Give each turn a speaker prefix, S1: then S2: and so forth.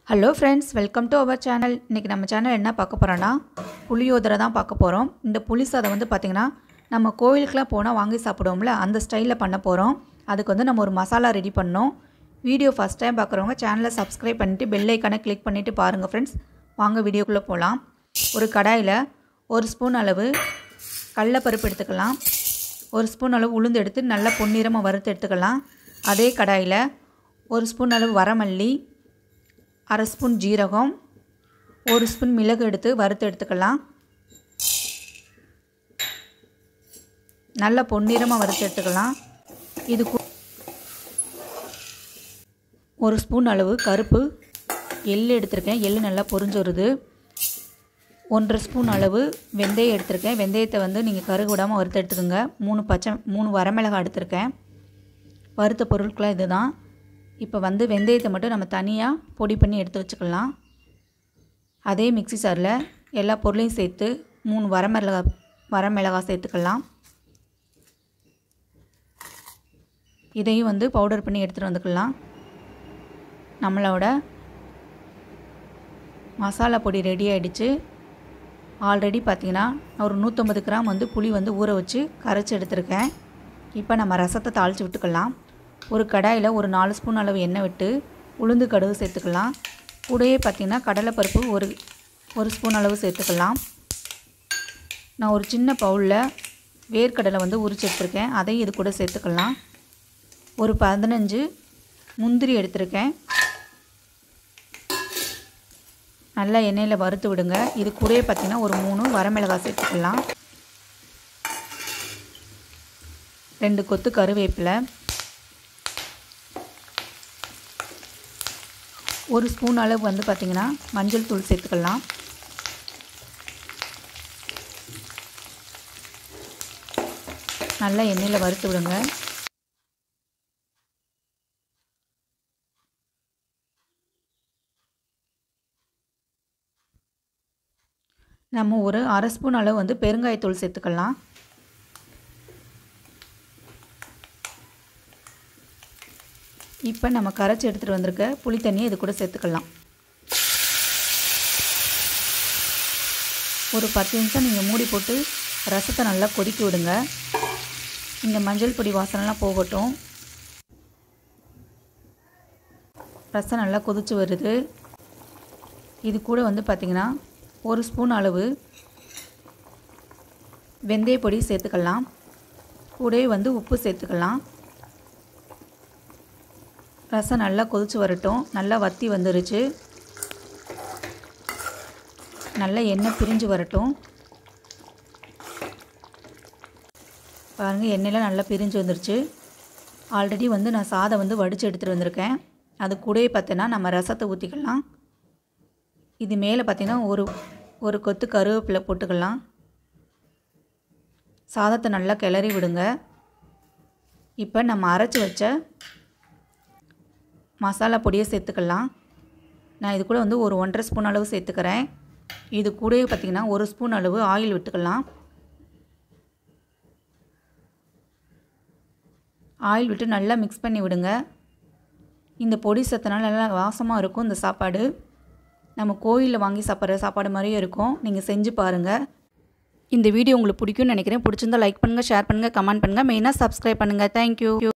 S1: hello friends welcome to our channel இன்றைக்கி நம்ம channel என்ன பார்க்க போகிறோன்னா புளியோதரை தான் பார்க்க போகிறோம் இந்த புளி சாதம் வந்து பார்த்திங்கன்னா நம்ம கோவிலுக்கெலாம் போனால் வாங்கி சாப்பிடுவோம்ல அந்த ஸ்டைலில் பண்ண போகிறோம் அதுக்கு வந்து நம்ம ஒரு மசாலா ரெடி பண்ணோம் வீடியோ ஃபஸ்ட் டைம் பார்க்குறவங்க சேனலை சப்ஸ்கிரைப் பண்ணிவிட்டு பெல் ஐக்கானை கிளிக் பண்ணிவிட்டு பாருங்கள் ஃப்ரெண்ட்ஸ் வாங்க வீடியோக்குள்ளே போகலாம் ஒரு கடாயில் ஒரு ஸ்பூன் அளவு கடலப்பருப்பு எடுத்துக்கலாம் ஒரு ஸ்பூன் அளவு உளுந்து எடுத்து நல்லா பொன்னிறமாக வறுத்து எடுத்துக்கலாம் அதே கடாயில் ஒரு ஸ்பூன் அளவு வரமல்லி அரை ஸ்பூன் ஜீரகம் ஒரு ஸ்பூன் மிளகு எடுத்து வறுத்து எடுத்துக்கலாம் நல்லா பொன்னிறமாக வறுத்து எடுத்துக்கலாம் இது கூ- ஒரு ஸ்பூன் அளவு கருப்பு எள்ளு எடுத்திருக்கேன் எள்ளு நல்லா பொரிஞ்சு வருது ஒன்றரை ஸ்பூன் அளவு வெந்தயம் எடுத்திருக்கேன் வெந்தயத்தை வந்து நீங்கள் கருகு விடாமல் வறுத்து எடுத்துக்கோங்க மூணு பச்சை மூணு வரமிளகாய் எடுத்திருக்கேன் வறுத்த பொருட்களாக இதுதான் இப்போ வந்து வெந்தயத்தை மட்டும் நம்ம தனியாக பொடி பண்ணி எடுத்து வச்சுக்கலாம் அதே மிக்ஸி சாரில் எல்லா பொருளையும் சேர்த்து மூணு வரமிளகாய் வரமிளகாய் சேர்த்துக்கலாம் இதையும் வந்து பவுடர் பண்ணி எடுத்துகிட்டு வந்துக்கலாம் நம்மளோட மசாலா பொடி ரெடி ஆகிடுச்சு ஆல்ரெடி பார்த்தீங்கன்னா நான் ஒரு நூற்றம்பது கிராம் வந்து புளி வந்து ஊற வச்சு கரைச்சி எடுத்திருக்கேன் இப்போ நம்ம ரசத்தை தாளித்து விட்டுக்கலாம் ஒரு கடாயில் ஒரு நாலு ஸ்பூன் அளவு எண்ணெய் விட்டு உளுந்து கடுகு சேர்த்துக்கலாம் கூடயே பார்த்திங்கன்னா கடலைப்பருப்பு ஒரு ஒரு ஸ்பூன் அளவு சேர்த்துக்கலாம் நான் ஒரு சின்ன பவுலில் வேர்க்கடலை வந்து உரிச்சு எடுத்திருக்கேன் அதையும் இது கூட சேர்த்துக்கலாம் ஒரு பதினஞ்சு முந்திரி எடுத்திருக்கேன் நல்லா எண்ணெயில் வறுத்து விடுங்க இது கூடயே பார்த்திங்கன்னா ஒரு மூணு வரமிளகாய் சேர்த்துக்கலாம் ரெண்டு கொத்து கருவேப்பிலை ஒரு ஸ்பூன் அளவு வந்து பார்த்திங்கன்னா மஞ்சள் தூள் சேர்த்துக்கலாம் நல்லா எண்ணெயில் வறுத்து விடுங்க நம்ம ஒரு அரை ஸ்பூன் அளவு வந்து பெருங்காயத்தூள் சேர்த்துக்கலாம் இப்போ நம்ம கரைச்சி எடுத்துகிட்டு வந்திருக்க புளி தண்ணியை இது கூட சேர்த்துக்கலாம் ஒரு பத்து நிமிஷம் நீங்கள் மூடி போட்டு ரசத்தை நல்லா கொதிக்க விடுங்க இந்த மஞ்சள் பொடி வாசனைலாம் போகட்டும் ரசம் நல்லா கொதிச்சு வருது இது கூட வந்து பார்த்திங்கன்னா ஒரு ஸ்பூன் அளவு வெந்தய பொடி சேர்த்துக்கலாம் கூடவே வந்து உப்பு சேர்த்துக்கலாம் ரசம் நல்லா கொதிச்சு வரட்டும் நல்லா வத்தி வந்துருச்சு நல்லா எண்ணெய் பிரிஞ்சு வரட்டும் பாருங்கள் எண்ணெயெலாம் நல்லா பிரிஞ்சு வந்துருச்சு ஆல்ரெடி வந்து நான் சாதம் வந்து வடித்து எடுத்துகிட்டு வந்திருக்கேன் அது கூடவே பார்த்தீங்கன்னா நம்ம ரசத்தை ஊற்றிக்கலாம் இது மேலே பார்த்தீங்கன்னா ஒரு ஒரு கொத்து கருவேப்பிலை போட்டுக்கலாம் சாதத்தை நல்லா கிளறி விடுங்க இப்போ நம்ம அரைச்சி வச்ச மசாலா பொடியை சேர்த்துக்கலாம் நான் இது கூட வந்து ஒரு ஒன்றரை ஸ்பூன் அளவு சேர்த்துக்கிறேன் இது கூடவே பார்த்திங்கன்னா ஒரு ஸ்பூன் அளவு ஆயில் விட்டுக்கலாம் ஆயில் விட்டு நல்லா மிக்ஸ் பண்ணி விடுங்க இந்த பொடி சத்தனால நல்லா வாசமாக இருக்கும் இந்த சாப்பாடு நம்ம கோயிலில் வாங்கி சாப்பிட்ற சாப்பாடு மாதிரியே இருக்கும் நீங்கள் செஞ்சு பாருங்கள் இந்த வீடியோ உங்களுக்கு பிடிக்கும்னு நினைக்கிறேன் பிடிச்சிருந்தா லைக் பண்ணுங்கள் ஷேர் பண்ணுங்கள் கமெண்ட் பண்ணுங்கள் மெயினாக சப்ஸ்கிரைப் பண்ணுங்கள் தேங்க்யூ